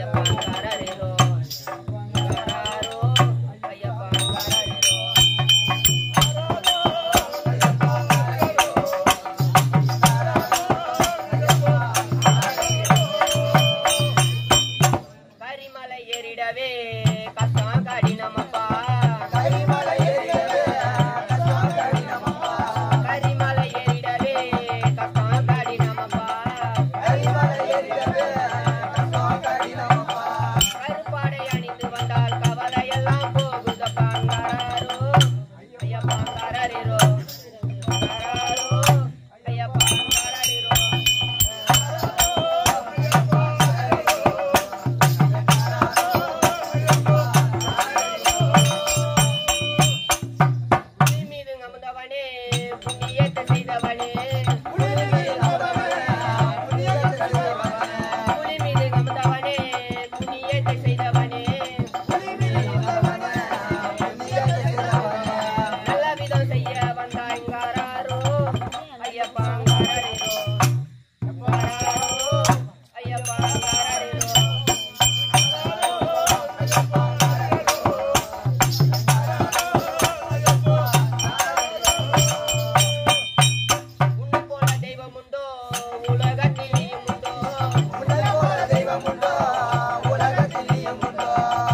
ஐயப்பா கரரிரோ கராரோ ஐயப்பா கரரிரோ கரிமலை ஏறிடவே கஷ்டம் கடினமப்பா கரிமலை ஏறிடவே கஷ்டம் கடினமப்பா கருப்பாடை அணிந்து வந்தால் கவலையெல்லாம் போகுதப்பா கராரோ ஐயப்பா கரரிரோ கராரோ ஐயப்பா கரரிரோ புலி மீது அமர்ந்தவனே புண்ணியத்தை செய்தவனே புலி மீது அமர்ந்தவனே புண்ணியத்தை செய்தவனே நல்ல விதம் செய்ய வந்தாய் காராரோ ஐயப்பா காரரிரோ காராரோ ஐயப்பா காரரிரோ உன்னை போல தெய்வம் உண்டோ உலகத்தில் நீயும் உண்டோ உன்னை போல தெய்வம் உண்டோ உலகத்தில் நீயும் உண்டோ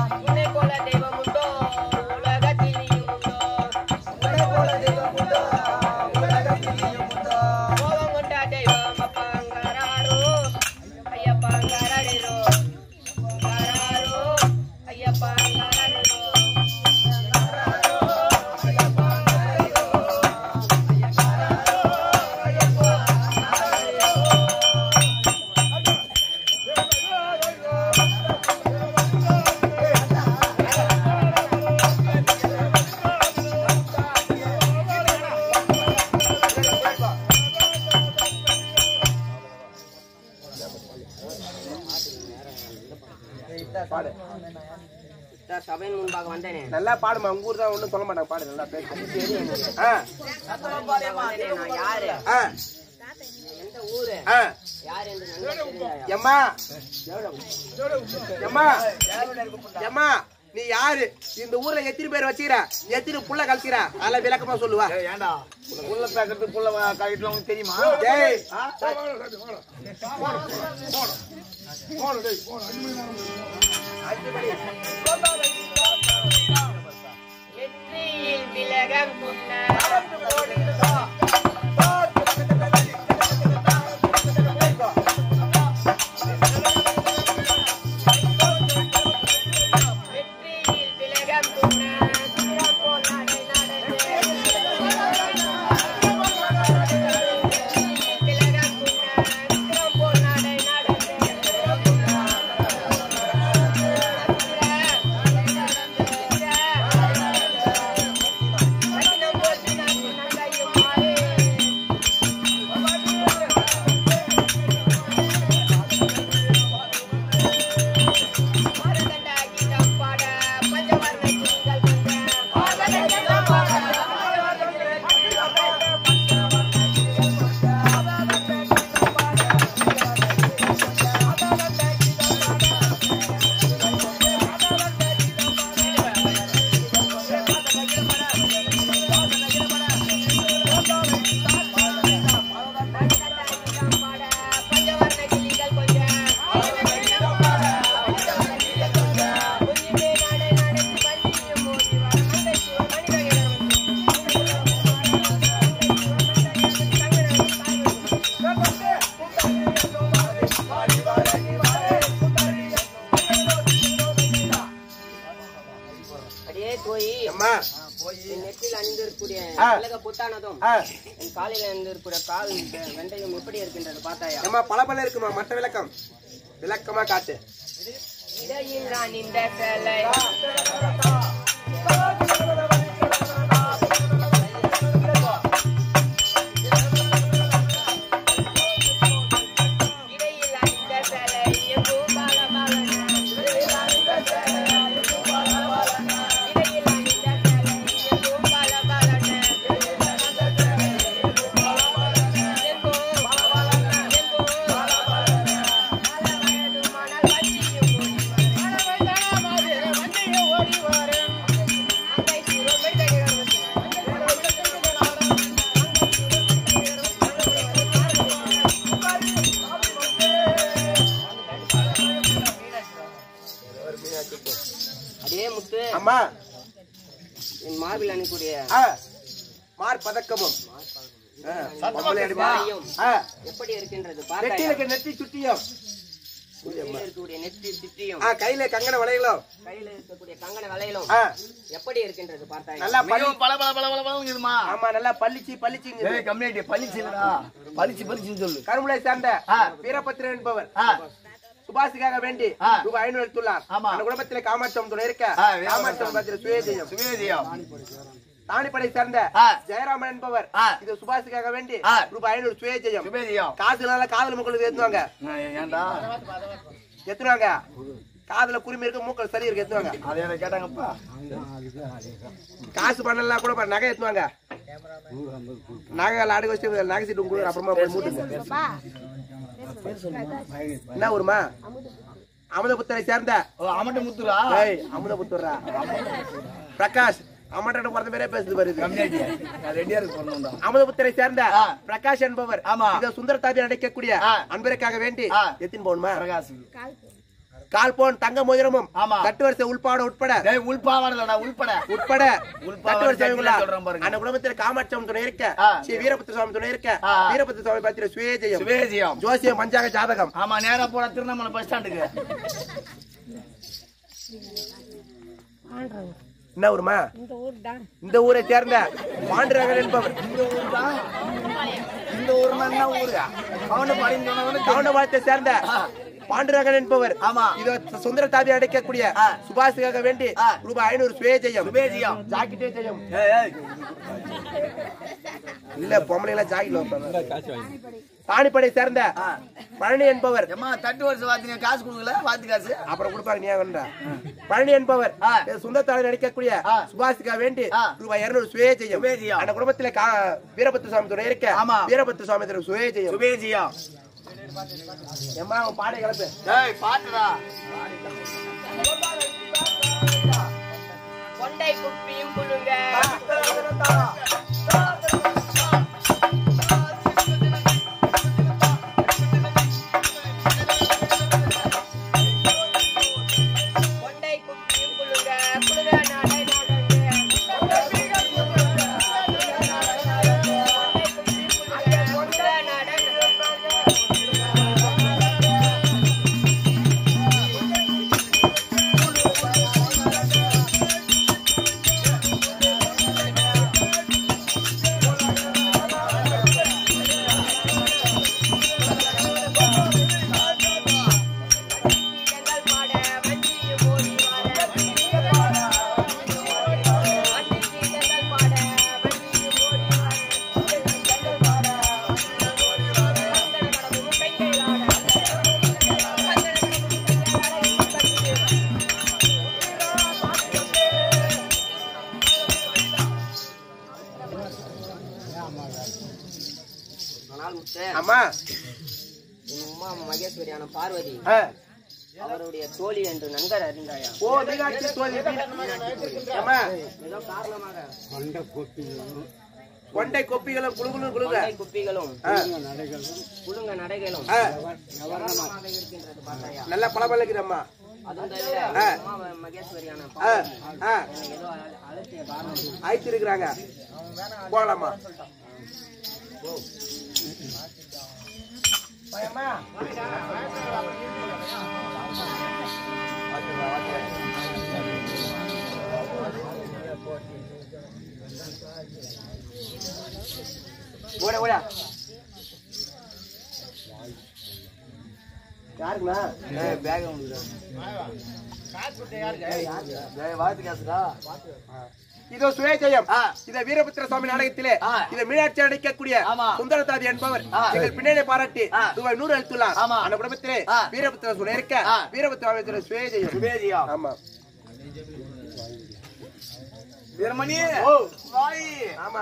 கோபம் கொண்ட தெய்வம் அப்பாங்கராரோ ஐயப்பாங்கரோ கராரோ ஐயப்பாங்கரோ சார் சபையின் முன்பாக வந்தேனே நல்லா பாடுமா உங்க ஊர் தான் ஒண்ணும் சொல்ல மாட்டாங்க பாடு நல்லா பேசு ஆ, வந்தேனே நான் யாரு ஆ, எந்த ஊரு ஆ. யார் என்று நன்கு தெரிந்தாயா? எம்மா எம்மா எம்மா நீ யாரு இந்த ஊர்ல எத்தனை பேர் வச்சுக்கிற எத்தனை புள்ள கழிச்சிர அதெல்லாம் விளக்கமா சொல்லுவா ஏண்டா புள்ள பேக்கறது புள்ள கழிட்டுல உனக்கு தெரியுமா டேய் நெற்றியில் திலகம் குன்ன நெற்றியில் திலகம் குன்ன சிறப்போ நடை நடந்தே திலகம் குன்ன சிறப்போ நடை அடியே போய் அம்மா என் நெற்றில் அணிந்திருக்கக்கூடிய ஆ. உலக புத்தானதும் ஆ, என் காலில் அணிந்திருக்கிற கால் வெண்டையும் எப்படி இருக்கின்றது பார்த்தாயா அம்மா பல பல இருக்குமா மற்ற விளக்கம் விளக்கமா காட்டு இடையில் நான் இந்த சேலை இடையில் நான் இந்த சேலை எங்கும் பால பாலன. இடையில் நான் இந்த சேலை எங்கும் பால பாலன. எங்கும் எங்கும் பல வயது மணல் வண்டியும் ஓடி டே முத்து அம்மா என் மார்பில் அணிக்கூடிய ஆ, மார் பதக்கமும் ஆ, பொம்பளை அடிமா. ஆ, எப்படி இருக்கின்றது நெத்தியில பார்த்தாயா இருக்க நெத்தி சுட்டியும் நெத்தியில் இருக்கக்கூடிய நெற்றி சுற்றியும் ஆ, கையில கங்கண வளையலும் கையில இருக்கக்கூடிய கங்கண வளையலும் ஆ, எப்படி இருக்கின்றது பார்த்தாயா நல்லா பள்ளி மிகவும் பல பல பல பல பலங்குதுமா ஆமா நல்லா பள்ளிச்சு பள்ளிச்சுங்க ஏய் கம்யூனிட்டி பளிச்சு இல்லடா பளிச்சு பளிச்சுன்னு சொல்லு கருமுலை சார்ந்த ஆ. வீரபத்திரன் என்பவர் ஆ, சுபாஷுக்காக வேண்டி ஆ. ரூபாய் ஐநூறு எடுத்துள்ளார் ஆமா. அந்த குடும்பத்திலே காமாட்சம் துணை இருக்க ஆ, வீரபத்திரன். காமாட்சம் பத்திர சுயஜெயம் சுவேதியம் தானிப்படை சார்ந்த ஆ. ஜெயராமன் என்பவர் ஆ. இது சுபாஷுக்காக வேண்டி ஆ. ரூபாய் ஐநூறு சுயஜெயம் சுவேதியம் காசுனால காதல் மக்களுக்கு ஏத்துவாங்க ஏன்டா எத்துவாங்க காதுல குருமி இருக்கு மூக்கல் சளி இருக்கு எத்துவாங்க அதை என்ன கேட்டாங்கப்பா காசு பண்ணலாம் கூட பாரு, நகை எத்துவாங்க நகை அடகு வச்சு நகை சீட்டு உங்களுக்கு அப்புறமா போய் மூட்டுங்க என்ன ஊருமா அமுதபுத்தரை சேர்ந்த ஓ அமட்ட முத்துரா ஏய் அமுதபுத்தரா பிரகாஷ் அம்மட்ட பிறந்த பேரே பேசுது வருது கம்யூனிட்டி நான் ரெடியா இருக்கு போறணும்டா அமுதபுத்தரை சேர்ந்த ஆ. பிரகாஷ் என்பவர் ஆமா. இத சுந்தர தாபி அடைக்கக்கூடிய ஆ. அன்பருக்காக வேண்டி ஆ. எத்தின் போகணுமா பிரகாஷ் கால் போன் தங்க மோதிரமும் ஆமா. கட்டுவரிசை உள்பாட உட்பட டேய் உள்பாவாடலடா உள்பட உட்பட உள்பாவாடை கட்டுவரிசை சைக்கிள்ல சொல்றேன் பாருங்க. அந்த குடும்பத்தில் காமாட்சம் துணை இருக்க ஆ. ஸ்ரீ வீரபுத்திர சுவாமி துணை இருக்க ஆ. வீரபுத்திர சுவாமி பத்திர சுயஜெயம் சுவேதியம் ஜோசியம் பஞ்சாங்க ஜாதகம் ஆமா நேரா போட திருவண்ணாமலை பஸ் ஸ்டாண்டுக்கு என்ன ஊருமா இந்த ஊரை சேர்ந்த பாண்டுரங்கன் என்பவர் இந்த ஊர் தான் இந்த ஊர் என்ன ஊரு அவனு படின்னு சொன்னவனு கவுண்டபாளத்தை சேர்ந்த பாண்டுரங்கன் என்பவர் ஆமா. இதோ சுந்தர தாபி அடைக்கக்கூடிய ஆ. சுபாஷுக்காக வேண்டி ஆ. ரூபாய் ஐநூறு சுயஜெயம் சுவேதியம் ஜாக்கெட்டே ஜெயம் ஏய் ஏய் இல்ல பொம்பளை எல்லாம் ஜாக்கெட்ல வைப்பாங்க தானிப்படை சேர்ந்த ஆ. பழனி என்பவர் ஏம்மா தட்டு வருஷம் வாத்திங்க காசு கொடுக்கல வாத்தி காசு அப்புறம் கொடுப்பாங்க நீ வேண்டா பழனி என்பவர் ஆ. சுந்தரத்தாளர் நடிக்கக்கூடிய ஆ. சுபாஷுக்கா வேண்டி ஆ. ரூபாய் இருநூறு சுயஜெயம் சுவேஜெயம். அந்த குடும்பத்துல கா- வீரபத்ர சுவாமி துணை இருக்க ஆமா. வீரபத்ர சுவாமி துணை சுயஜெயம் சுவேதியம் எம்மா அவன் பாடை கிளப்பு ஏய் பாத்துடா கொண்டை குப்பியும் குழுங்க கொண்டை குப்பியும் குழுங்க குழுங்க நடை ஆனால் முத்து அம்மா என் உமா மகேஸ்வரியான பார்வதி ஆ. அவருடைய தோழி என்று நன்கர் அறிந்தாயா ஓ மீனாட்சி தோழி அம்மா ஏதோ காரணமாக கொண்டை கொப்பிகளும் குழுகுலும் குழுங்க கொண்டை குப்பிகளும் ஆ. குழுங்க நடைகளும் ஆ. காரணமாக இருக்கின்றது பார்த்தாயா நல்லா பளபளக்குது அம்மா அதுவும் தவிர ஆ. உமா மகேஸ்வரியான ஆ. பார்வதி ஆ. என்னை ஏதோ அழ- அழைத்திய காரணம் ஆயிட்டு இருக்கிறாங்க போகலாமா பயமா ஓட ஓட யாருக்குண்ணா ஏய் பேக் உங்களுக்கு ஏய் வாத்தி காசுடா இதோ சுயஜெயம் ஆ. இத வீரபுத்திர சுவாமி நாடகத்திலே ஆ. இத மீனாட்சி அடைக்கக்கூடிய ஆமா. சுந்தரதாதி என்பவர் ஆ. எங்கள் பின்னணி பாராட்டி ஆ. ரூபாய் நூறு அளித்துள்ளார் ஆமா. அந்த குடும்பத்திலே ஆ. வீரபுத்திர சுனை இருக்க ஆ. வீரபுத்திர சுயஜெயம் சுவேதியம் ஆமா வீரமணி ஓ. வாய் ஆமா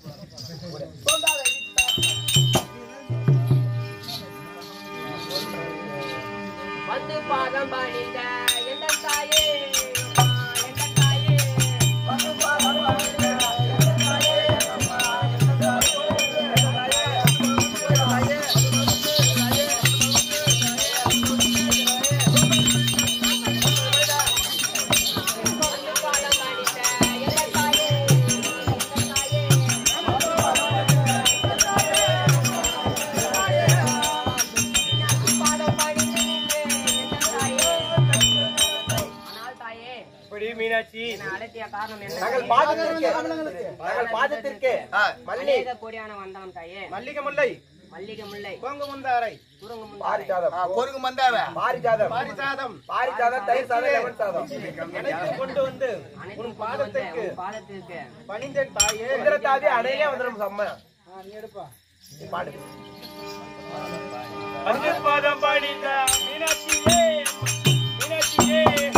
வந்து பாதம் பணிந்த எந்த தாயே அம்மா, எந்த தாயே வந்து பாதம் பணிந்த எந்த தாயே அம்மா, எந்த தாயே மீனாட்சி என்னை அழைத்திய காரணம் என்ன நாங்கள் பாதத்திற்கு நாங்கள் பாதத்திற்கு மல்லி அநேக கோடியான வந்தான் தாயே மல்லிகை முல்லை மல்லிகை முல்லை கோங்கு முந்தாரை சுருங்க முந்தாரை பாரிஜாதம் பொறுக்கு மந்தாவ பாரிஜாதம் பாரிசாதம் பாரிஜாதம் தயிர் சாதம் லெமன் சாதம் அனைத்து கொண்டு வந்து அனைத்தும் உன் கொண்டு வந்த பாதத்திற்கு உன் பாதத்திற்கு பணிந்தேன் தாயே சுந்தரத்தாதி அணையிலே வந்துடும் செம்ம நீ பாடு அஞ்சு பாதம் பணிந்த மீனாட்சியே மீனாட்சியே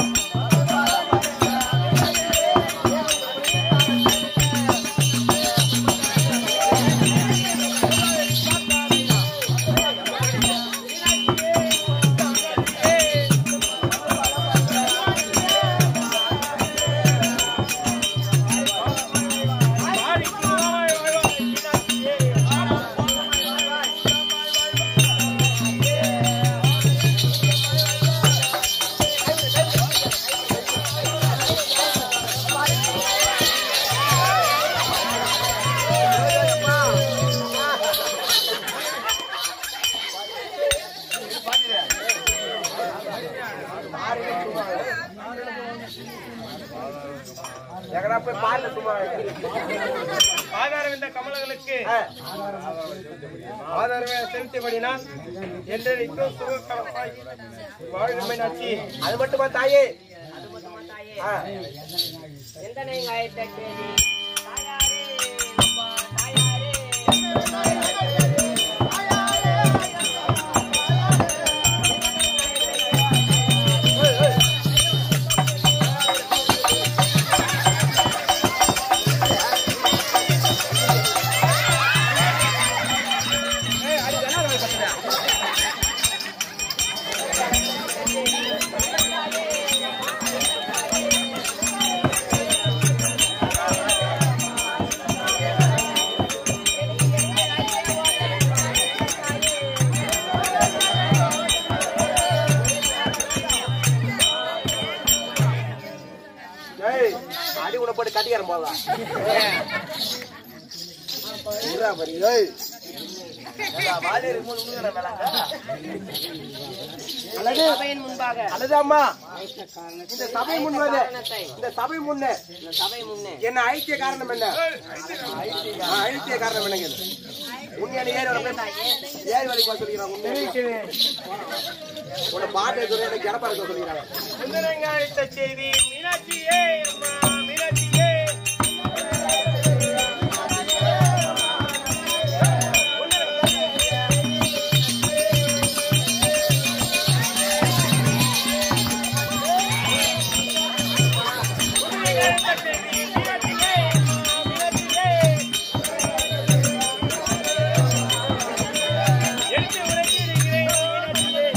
எங்கடா போய் பாருல சும்மா ஆதாரம் இந்த கமலங்களுக்கு ஆ, ஆதாரமே செலுத்தியபடினால் என்றைக்கும் சுகக்கரமாய் வாழும் மீனாட்சி அது மட்டுமா தாயே அது மட்டுமா தாயே ஆ, எந்த நீங்க அழைத்த கேள்வி தாயாரே அப்பா, தாயாரே ஏய், அடி உன போட்டு கட்டிக்கிறேன் போதா இருடா பாரு, ஏய். வாலி இருக்கும்போது உழுகுற வேலைங்க அழகு சபையின் முன்பாக அழகு அம்மா இந்த சபை முன்வது காரணத்தை இந்த சபை முன்னே இந்த சபை முன்னே என்ன ஐக்கிய காரணம் என்ன ஆ, ஐக்கிய காரணம் என்னங்க இது? உண்மையான ஏறி வர போய் ஏறி வரைக்கும் வர சொல்லிக்கிறாங்க உண்மையா? உன்னை பாட்டு எடுத்து எனக்கு கிடப்பா இருக்க சொல்லிக்கிறாங்க சுந்தரங்க அழைத்த செய்தி மீனாட்சியே அம்மா மீனாட்சியே சுந்தரங்க அழைத்த செய்தி மீனாட்சியே அம்மா மீனாட்சியே எடுத்து உரைத்திருக்கிறேன் மீனாட்சியே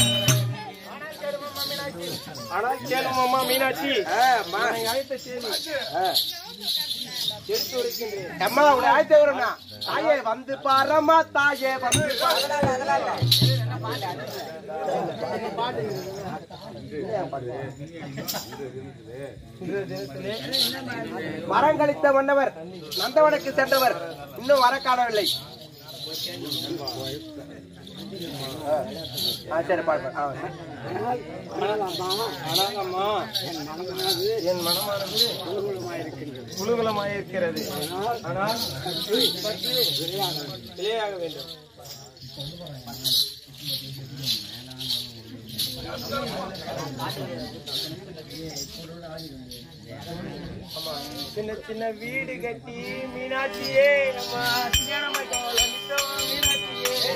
ஆனால் கேளும் அம்மா மீனாட்சி ஆ, அம்மா. என்னை அழைத்த செய்தி ஆ. எடுத்து உரைக்கின்றேன் அம்மா உன்னை ஆயத்த வரும்னா தாயே வந்து பாரம்மா தாயே வந்து மரம் கழித்த மன்னவர் நந்தவனுக்கு சென்றவர் இன்னும் வர காணவில்லை ஆ, சரி பாடு பாடு. ஆ. அம்மா என் மனமானது குழுகுலமாயிருக்கிறது ஆனால் சற்று விலையாக வேண்டும் ஆமா, சின்ன சின்ன வீடு கட்டி மீனாட்சியே அம்மா கல்யாணம் மீனாட்சியே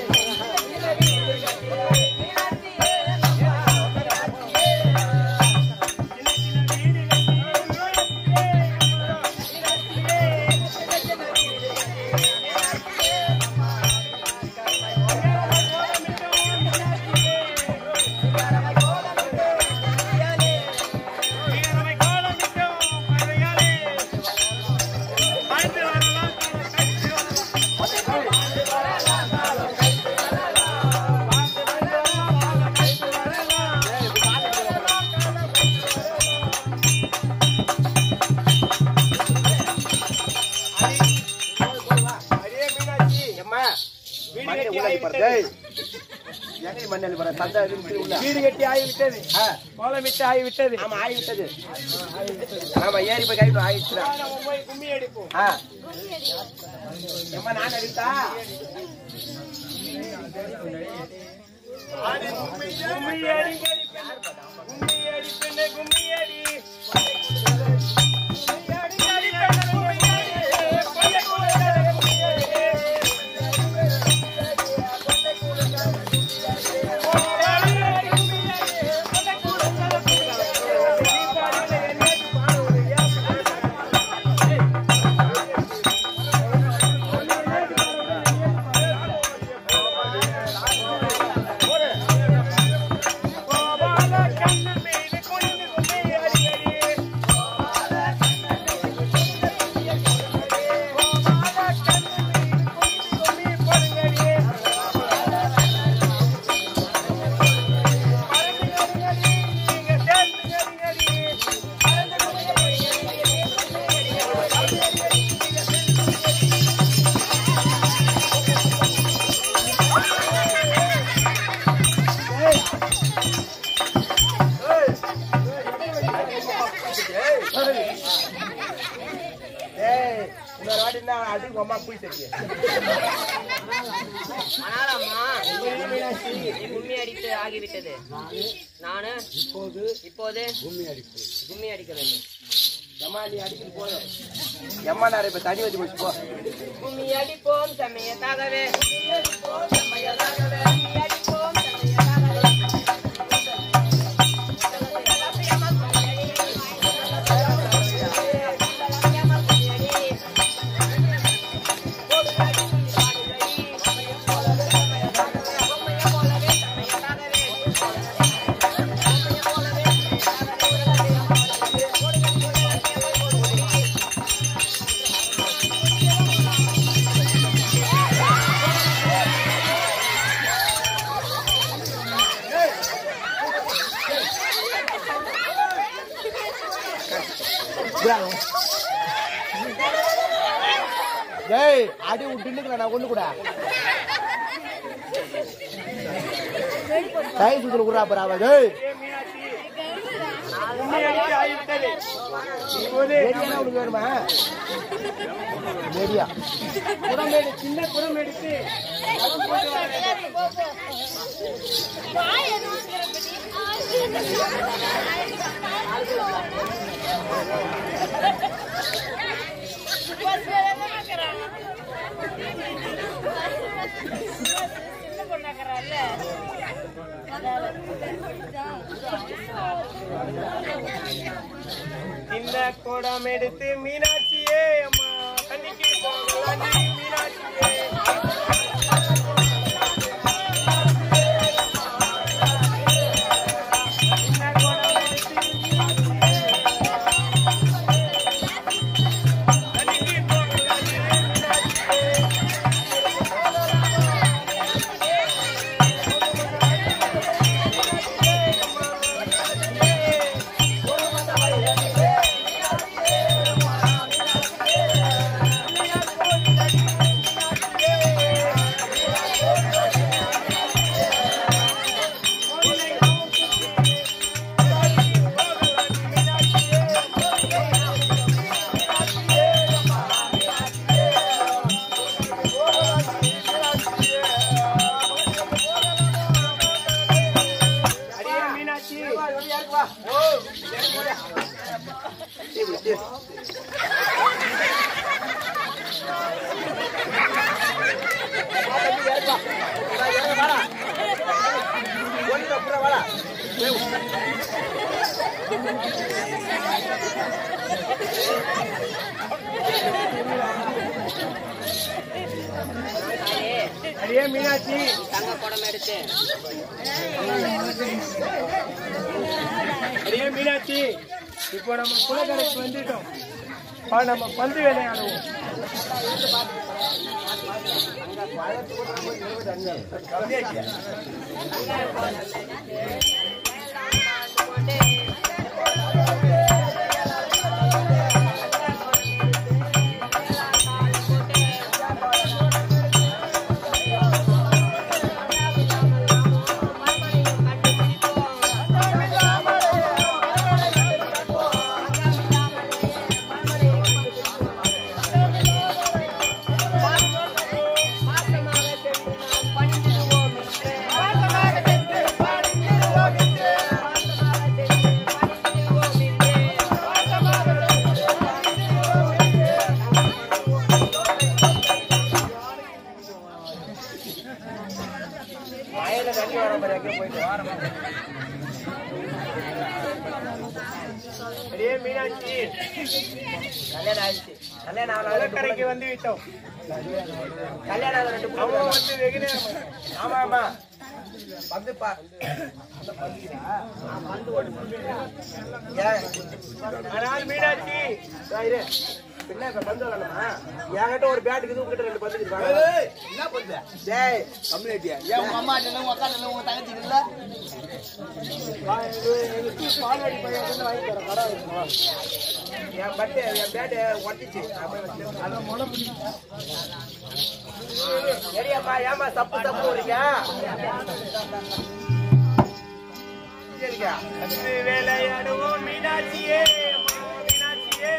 அம்மா, வீடு மணியை கட்டி உள்ளாடி பாரு. ஆகிவிட்டது. டேய். எங்க மண்ணல் போற சந்தை இருக்கு உள்ள வீடு கட்டி ஆகிவிட்டது ஆ, கோலமிட்டு ஆகிவிட்டது ஆமா ஆகிவிட்டது ஆமா ஏறி போய் கைட்டு ஆயிடுச்சுடா நம்ம போய் கும்மி அடிப்போம் ஆ எம்மா நான் அடித்தா கும்மி அடி கும்மி அடி பெண்ணே கும்மி அடி ஏய் இன்னொரு வாட்டி என்ன அடி உங்க அம்மா போய் தெரியும் ஆனாலம்மா கும்மி அடித்து ஆகிவிட்டது நானு இப்போது இப்போது கும்மி அடிக்க வேண்டும் எம்மா நீ அடிக்கிறது போதும் எம்மா நான் இப்ப தண்ணி வச்சு போச்சு போ கும்மி அடிப்போம் சமயத்தாகவே கும்மி அடிப்போம் சமயத்தாகவே கும்மி அடிப்போம் சமயத்தாகவே டேய் அடி விட்டுன்னு நான் ஒண்ணு கூட கை சுத்துல கூட அப்புறம் டேய் கும்மி அடித்து ஆகிவிட்டது இப்போது ஏரியா உனக்கு வேணுமா ஏரியா குடம் எடு சின்ன குடம் எடுத்து சின்ன குடம் எடுத்து மீனாட்சியே அம்மா தண்ணிக்கு போகலாம் நீ மீனாட்சியே சின்ன குடம் எடுத்து தண்ணிக்கு போகலாம் நீ மீனாட்சியே அடியே மீனாட்சி அடியே மீனாட்சி தங்க குடம் எடுத்து அடியே மீனாட்சி இப்போ நம்ம குலக்கரைக்கு வந்துட்டோம் வா, நம்ம பந்து விளையாடுவோம் ஆ அடியே மீனாட்சி கல்யாணம் ஆயிடுச்சு கல்யாணம் ஆகல ரெண்டு குளக்கரைக்கு வந்து விட்டோம் கல்யாணம் ஆகல ரெண்டு அவன் பிள்ளை வந்து வெகு நேரம் ஆமா ஆமா வந்து பா ஏன் ஆனால் மீனாட்சி இதோ இரு. பின்ன இப்ப பந்து விளையாடணுமா? என்கிட்ட ஒரு பேட் இருக்குது உங்ககிட்ட ரெண்டு பந்து இருக்குது. வாங்க. என்ன பண்ணுற டேய், ஏன் உங்க அம்மா இல்லை உங்க அக்கா இல்லை உங்க தங்கச்சி இல்லை பால்வாடி பையன் வந்து வாங்கி தரேன் கடை வைக்கணும். என் பட்டு, என் பேட்டு ஒட்டிச்சு. அதான் முளை பிடி. சரியாம்மா, ஏம்மா தப்பு தப்பு வரீங்க? சரிங்க. வந்து விளையாடுவோம் மீனாட்சியே மீனாட்சியே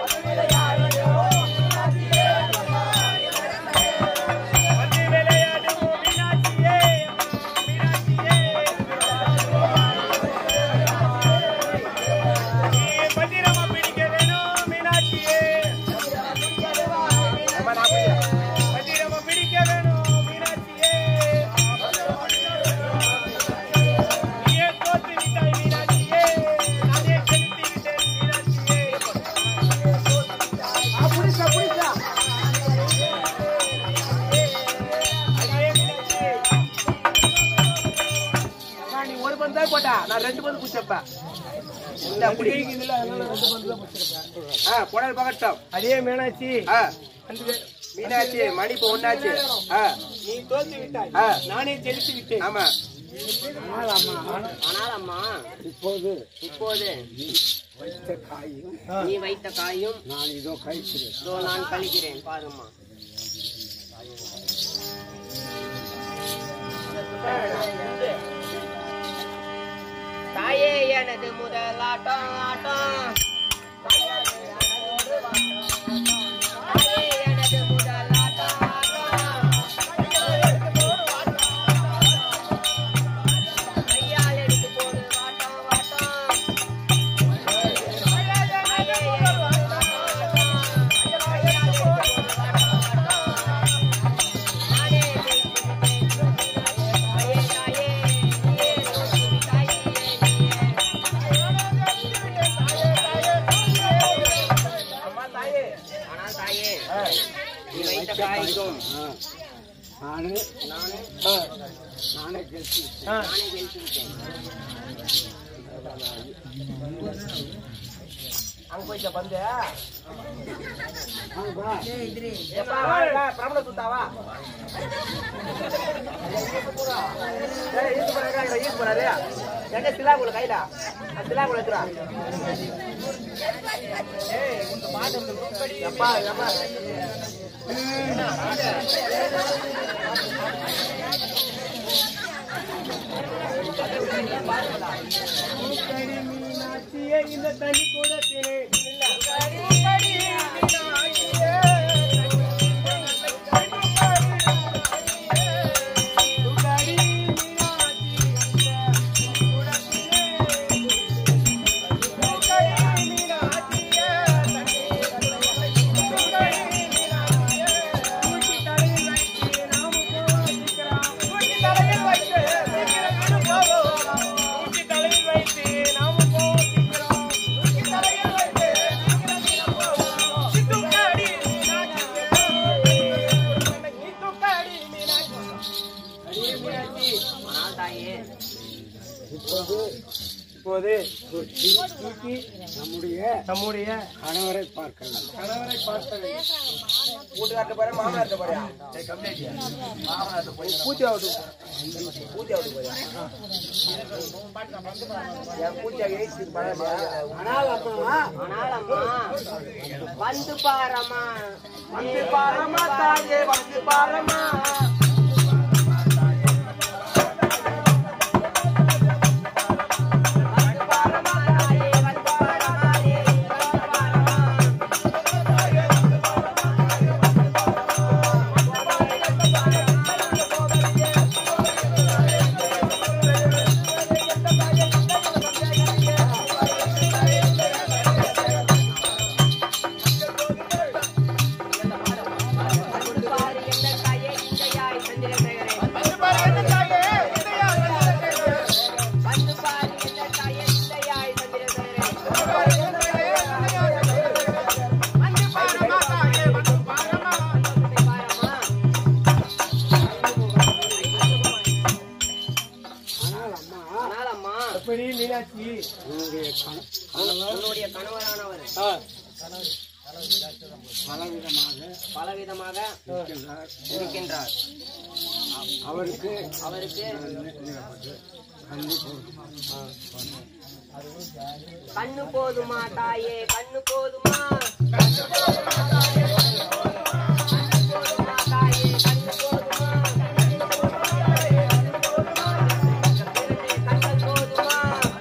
வந்து விளையாடுவோம் மீனாட்சியே மீனாட்சியே நீ பத்திரமா பிடிக்க வேணும் மீனாட்சியே ஏம்மா, நான் போய் பத்திரமா பிடிக்க வேணும் மீனாட்சியே நீயே தோத்து விட்டாய் மீனாட்சியே நானே செலுத்தி விட்டேன் மீனாட்சியே அடியே மீனாட்சியே அம்மா, நீ ஒரு பந்து தான் போட்டா நான் ரெண்டு பந்து குச்சப்ப இல்ல அப்படி இதுல அதனால ரெண்டு பந்து தான் பிடிச்சிருப்பேன் ஆ புடல் பகட்டம் அடியே மீனாட்சி ஆ வந்து மீனாட்சி மணி இப்போ ஒன்னாச்சு ஆ நீ தோத்து விட்டாய் ஆ. நானே செலுத்தி விட்டேன் ஆமா ஆனால் அம்மா இப்போது இப்போது நீ வைத்த காயும் நான் இதோ கழிக்கிறேன் இதோ நான் கழிக்கிறேன் பாரும்மா தாயே எனது முதலாட்டம் ஆட்டம் தாயே எனது முதலாட்டம் ஆட்டம் கையால் எடுத்து போடு வாட்டம் வாட்டம் அம்மா தாயே நானு நானே கழிச்சு அங்க போயிட்ட பந்து எப்பா வாடா பிரபல சுத்தாவா ஏய், ஈர்த்து போறாரு, இவன் ஈர்த்து போறாரு. எங்க சிலாகுல கையில அந்த சிலாகுல எடுத்துடா. எப்பா, எப்பா. மீனாட்சியே இந்த தனி கூடத்திலே இப்போது தூக்கி நம்முடைய நம்முடைய கணவரை பார்க்கலாம் கணவரை பார்க்க வேண்டும் வீட்டுக்கார்ட்ட போறியா, மாமனார்ட்ட போறியா? ஏய், கம்மியா இருக்கியா? மாமனார்ட்ட போய் பூச்சி ஆகுது. பூச்சி ஆகுது போறியா? என் பூச்சியாக ஏசி பழகலையா? ஆனால் அம்மா வந்து பாரம்மா வந்து பாரம்மா தாயே, வந்து பாரம்மா. வந்து பாரம்மா தாயே வந்து பாரம்மா ரே, வந்து பாரம்மா வந்து பாரு எந்த தாயே இங்கையாய் உன்னுடைய கண- உன்னுடைய கணவரானவர் ஆ. பலவிதமாக பலவிதமாக இருக்கின்றார். இருக்கின்றார் அவருக்கு அவருக்கு நிலப்பட்டு கண்ணி போடுமா கண்ணு போதுமா தாயே கண்ணு போதுமா கண்ணு போதுமா தாயே கண்ணு போதுமா கண்ணு போதுமா கண்ணு போதுமா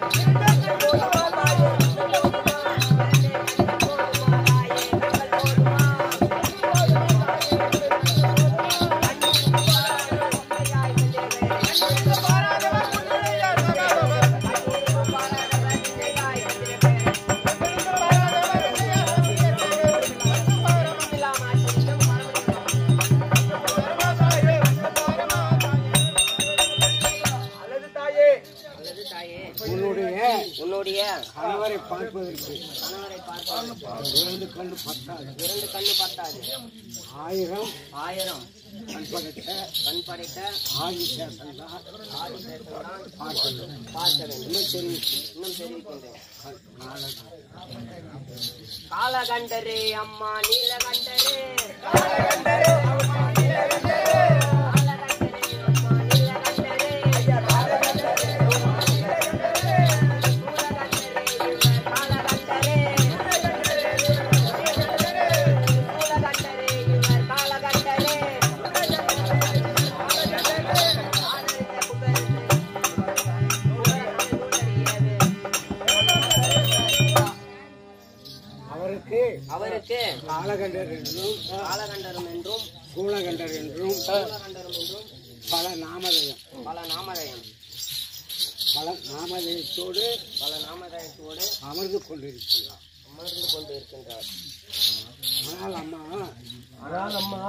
அல்லது தாயே அல்லது தாயே உன்னுடைய உன்னுடைய கணவரை பார்ப்பதற்கு கணவரை பார்ப்பதற்கு இரண்டு கண்ணு பத்தாது இரண்டு கண்ணு பத்தாது ஆயிரம் ஆயிரம் கண் படைத்த கண் படைத்த ஆதிசேஷன் தான் ஆதிசேஷன்தான் பார்க்க வேண்டும் பார்க்க வேண்டும் இன்னும் தெரிவித்து இன்னும் தெரிவிக்கின்றேன் நாளை காலகண்டரே அம்மா நீலகண்டரே காலகண்டரே அம்மா நீலகண்டரே அவருக்கு அவருக்கு காலகண்டர் என்றும் காலகண்டரும் என்றும் சூழகண்டர் என்றும் சூலகண்டரும் என்றும் பல நாமதயம் பல நாமதயம் பல நாமதயத்தோடு பல நாமதயத்தோடு அமர்ந்து கொண்டிருக்கிறார் அமர்ந்து கொண்டு இருக்கின்றார் ஆனால் அம்மா ஆனால் அம்மா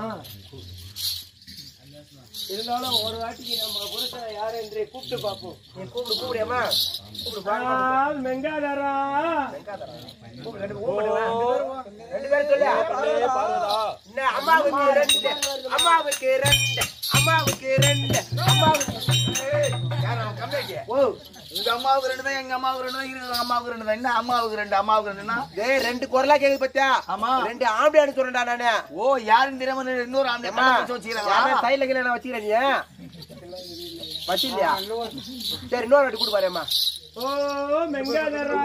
இருந்தாலும் ஒரு வாட்டிக்கு நம்ம புருஷனை யாரு என்று கூப்பிட்டு பார்ப்போம் நீ கூப்பிடு கூப்பிடியம்மா கூப்பிடு பாருங்க மெங்காதரா கூப்பிடு ரெண்டு கூப்பிடுங்களா ரெண்டு பேரும் சொல்லு என்ன அம்மாவுக்கு ரெண்டு அம்மாவுக்கு ரெண்டு அம்மாவுக்கு ரெண்டு அம்மாவுக்கு ஏய், யார் அவன் கம்மியாக்கி? ஓ உங்க அம்மாவுக்கு ரெண்டு தான் எங்க அம்மாவுக்கு ரெண்டு தான் இருக்கிற அம்மாவுக்கு ரெண்டு தான் என்ன அம்மாவுக்கு ரெண்டு அம்மாவுக்கு ரெண்டுனா டேய் ரெண்டு குரலா கேக்குது பத்தியா ஆமா. ரெண்டு ஆம்பளையானு சொல்றேன்டா நானு ஓ யாருன்னு தெரியாம இன்னொரு ஆம்பளை அம்மா கண்ணை வச்சு வச்சுக்கிறாங்களா சைடுல கீழ நான் வச்சுக்கிறேன் நீ வச்சில்லையா சரி இன்னொரு வாட்டி கூட்டு பாரும்மா ஓ மெங்காதரா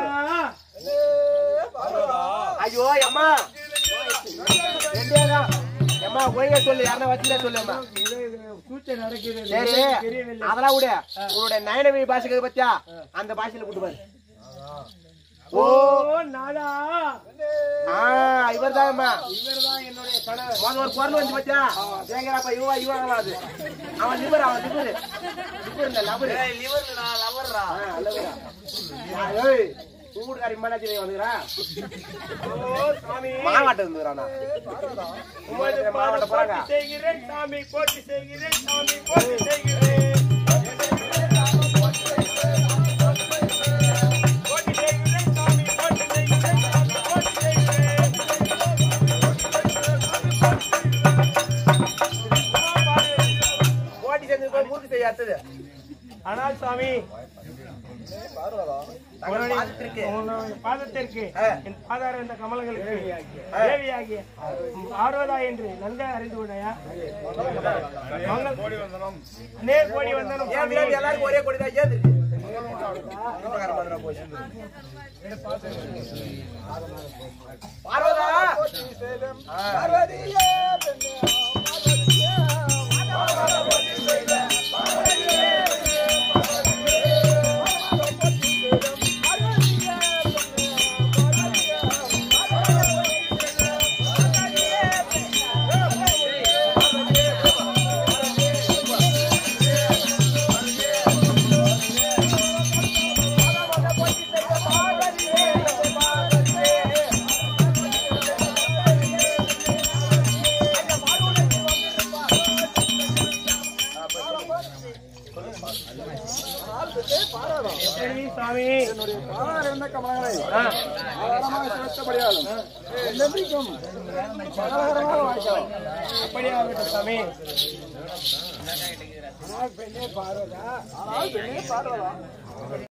ஐயோ அம்மா ரெண்டே தான் அம்மா ஒழுங்கா சொல்லு யாரா வச்சுட்டா சொல்லு அம்மா சூச்சை நடக்கிறது சரி தெரியவில்லை அதெல்லாம் விடு உன்னோட நயனவி பாஷைக்கு பத்தியா அந்த பாஷையில கூட்டு பாரு ஓ நாடா ஆ இவர் தான் அம்மா இவர்தான் என்னுடைய கணவர் முதல்ல ஒரு குரல் வந்து பத்தியா சேங்கராப்பா இவா இவன் அது அவன் லிவர் அவன் லிவர் லிவர் இல்ல லவர் லிவர்ல லவர்ரா கூடுகாரி மன்னாச்சி வந்துக்கிறா ஓ சாமி மாவாட்டம் இருந்துக்கிறானா உமது பாதம் மாவாட்டம் போறாங்க போற்றி செய்கிறேன் சாமி போற்றி செய்கிறேன் சாமி போற்றி செய்கிறேன் போற்றி செய்கிறேன் சாமி போற்றி செய்கிறேன் சாமி போற்றி செய்கிறேன் ஓட்டி சேர்ந்து போய் மூர்த்தி செய்ய அடுத்தது ஆனால் சாமி உன்னுடைய பாதத்திற்கு. உன்னுடைய பாதத்திற்கு ஆ. என் பாதார இந்த கமலங்களுக்கு தேவியாகிய ஆர்வதா என்று நன்றாக அறிந்து விடையா நேர் கோடி வந்தனம் ஏன் சாமி. பின்னாடி எல்லாருக்கும் ஒரே கொடி தான் ஏது பார்வதா சரி, சாமி அப்படியாகட்டும் சாமி